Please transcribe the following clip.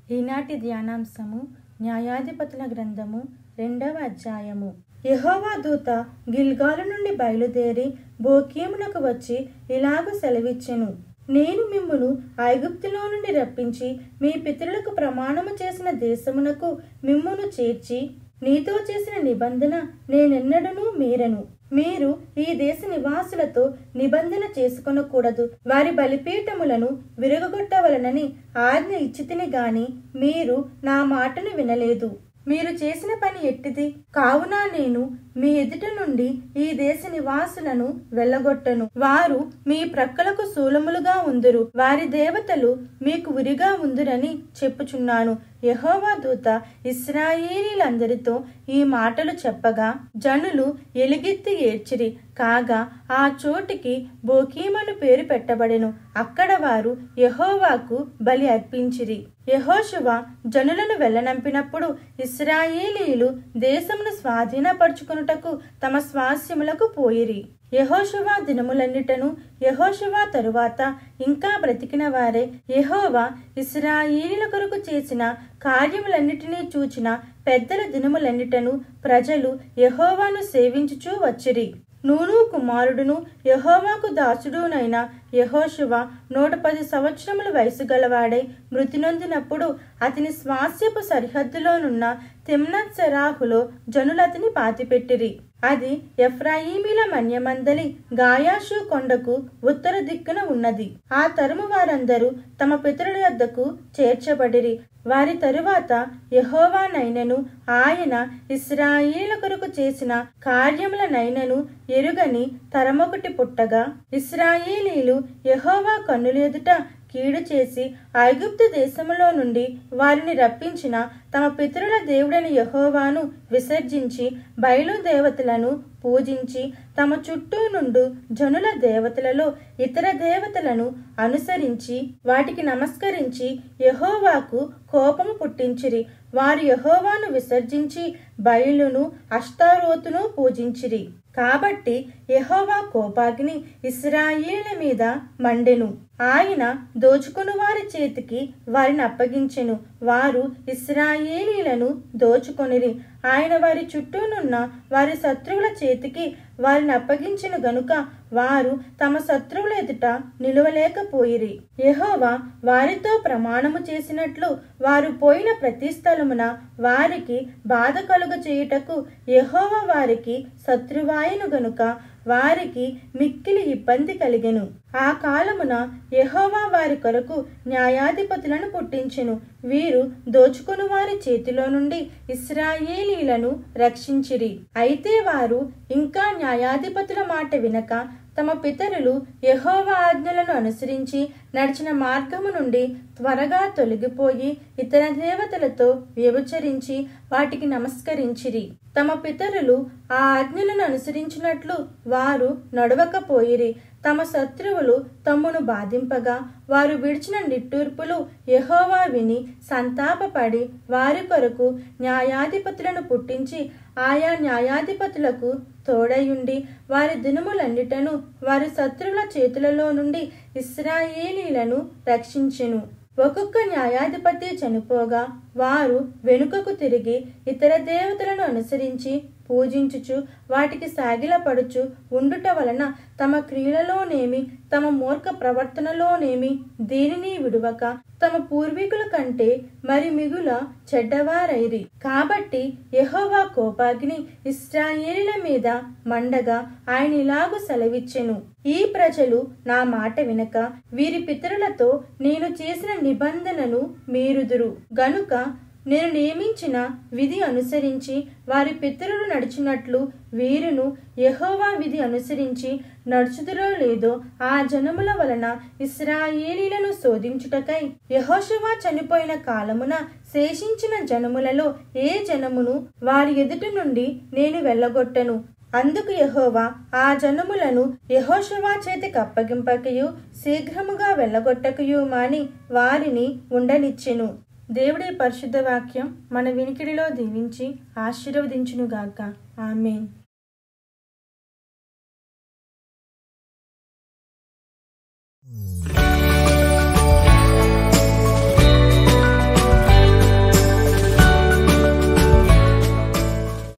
ఈనాటి ధ్యానాంశము న్యాయాధిపతుల గ్రంథము రెండవ అధ్యాయము యెహోవా దూత గిల్గాలు నుండి బయలుదేరి బోకీమునకు వచ్చి ఇలాగ సెలవిచ్చెను నేను మిమ్మును ఐగుప్తులో నుండి రప్పించి మీ పితరులకు ప్రమాణము చేసిన దేశమునకు మిమ్మును చేర్చి నీతో చేసిన నిబంధన నేనెన్నడూ మీరను మీరు ఈ దేశ నివాసులతో నిబంధన చేసుకొనకూడదు వారి బలిపీఠములను విరగొట్టవలనని ఆజ్ఞ ఇచ్చితిని గాని మీరు నా మాటను వినలేదు మీరు చేసిన పని ఎట్టిది కావున నేను మీ ఎదుట నుండి ఈ దేశ నివాసులను వెళ్ళగొట్టను వారు మీ ప్రక్కలకు శూలములుగా ఉందురు వారి దేవతలు మీకు ఉరిగా ఉందురని చెప్పుచున్నాను యహోవా దూత ఇస్రాయేలీలందరితో ఈ మాటలు చెప్పగా జనులు ఎలుగెత్తి ఏడ్చిరి కాగా ఆ చోటికి బోకీమను పేరు పెట్టబడెను అక్కడ వారు యహోవాకు బలి అర్పించిరి యహోశువ జనులను వెళ్ళనంపినప్పుడు ఇస్రాయేలీలు దేశమును స్వాధీనపరుచుకొనుటకు తమ స్వాస్యములకు పోయిరి యహోశువ దినములన్నిటను యహోశువ తరువాత ఇంకా బ్రతికిన వారే యహోవా ఇస్రాయేలీల కొరకు చేసిన కార్యములన్నిటినీ చూచిన పెద్దల దినములన్నిటను ప్రజలు యహోవాను సేవించుచూ వచ్చిరి నూను కుమారుడును యహోవాకు దాసుడునైన యహోశువ నూట పది సంవత్సరముల వయసు గలవాడై మృతి నొందినప్పుడు అతని స్వాస్యపు సరిహద్దులోనున్న తిమ్నత్ సెరాహులో జనులతని పాతిపెట్టిరి అది ఎఫ్రాయిమీల మన్యమందలి గాయాషు కొండకు ఉత్తర దిక్కున ఉన్నది ఆ తరుము వారందరూ తమ పితరుల యొద్దకు చేర్చబడిరి వారి తరువాత యహోవానైనను ఆయన ఇస్రాయేల కొరకు చేసిన కార్యములనైనను ఎరుగని తరమొకటి పుట్టగా ఇస్రాయేలీలు యహోవా కన్నుల ఎదుట కీడు చేసి ఐగుప్తు దేశములో నుండి వారిని రప్పించిన తమ పితరుల దేవుడైన యహోవాను విసర్జించి బయలు దేవతలను పూజించి తమ చుట్టూ నుండు జనుల దేవతలలో ఇతర దేవతలను అనుసరించి వాటికి నమస్కరించి యహోవాకు కోపము పుట్టించిరి వారు యహోవాను విసర్జించి బయలును అష్టారోతును పూజించిరి కాబట్టి యహోవా కోపాగ్ని ఇస్రాయేళ్ల మీద మండెను ఆయన దోచుకుని వారి చేతికి వారిని అప్పగించెను వారు ఇస్రాయేలీలను దోచుకొనిరి ఆయన వారి చుట్టూనున్న వారి శత్రువుల చేతికి వారిని అప్పగించిన గనుక వారు తమ శత్రువుల ఎదుట నిలువలేకపోయిరి యహోవా వారితో ప్రమాణము చేసినట్లు వారు పోయిన ప్రతి స్థలమున వారికి బాధ కలుగ చేయుటకు యహోవా వారికి శత్రువాయను గనుక వారికి మిక్కిలి ఇబ్బంది కలిగెను ఆ కాలమున యహోవా వారి కొరకు న్యాయాధిపతులను పుట్టించెను వీరు దోచుకుని వారి చేతిలో నుండి ఇస్రాయేలీలను రక్షించిరి అయితే వారు ఇంకా న్యాయాధిపతుల మాట వినక తమ పితరులు యహోవా ఆజ్ఞలను అనుసరించి నడిచిన మార్గము నుండి త్వరగా తొలగిపోయి ఇతర దేవతలతో వ్యభిచరించి వాటికి నమస్కరించిరి తమ పితరులు ఆ ఆజ్ఞలను అనుసరించినట్లు వారు నడవకపోయిరి తమ శత్రువులు తమ్మును బాధింపగా వారు విడిచిన నిట్టూర్పులు యహోవా విని సంతాపపడి వారి కొరకు న్యాయాధిపతులను పుట్టించి ఆయా న్యాయాధిపతులకు తోడయుండి వారి దినములన్నిటను వారి శత్రువుల చేతులలో నుండి ఇస్రాయేలీలను రక్షించెను ఒక్కొక్క న్యాయాధిపతి చనిపోగా వారు వెనుకకు తిరిగి ఇతర దేవతలను అనుసరించి పూజించుచు వాటికి సాగిలపడుచు ఉండుట వలన తమ క్రియలలోనేమి తమ మూర్ఖ ప్రవర్తనలోనేమి దేనిని విడువక తమ పూర్వీకుల కంటే మరి మిగుల చెడ్డవారైరి కాబట్టి యహోవా కోపాగ్ని ఇస్రాయేలీల మీద మండగా ఆయన ఇలాగు సెలవిచ్చెను ఈ ప్రజలు నా మాట వినక వీరి పితరులతో నేను చేసిన నిబంధనను మీరుదురు గనుక నేను నియమించిన విధి అనుసరించి వారి పితరులు నడిచినట్లు వీరును యహోవా విధి అనుసరించి నడుచుదురో లేదో ఆ జనముల వలన ఇస్రాయేలీలను శోధించుటకై యహోషువా చనిపోయిన కాలమున శేషించిన జనములలో ఏ జనమును వారి ఎదుట నుండి నేను వెళ్ళగొట్టను అందుకు యహోవా ఆ జనములను యహోషువా చేతికి అప్పగింపకయు శీఘ్రముగా వెళ్ళగొట్టకయు మాని వారిని ఉండనిచ్చెను దేవుడి పరిశుద్ధ వాక్యం మన వినికిడిలో దీవించి ఆశీర్వదించునుగాక ఆమెన్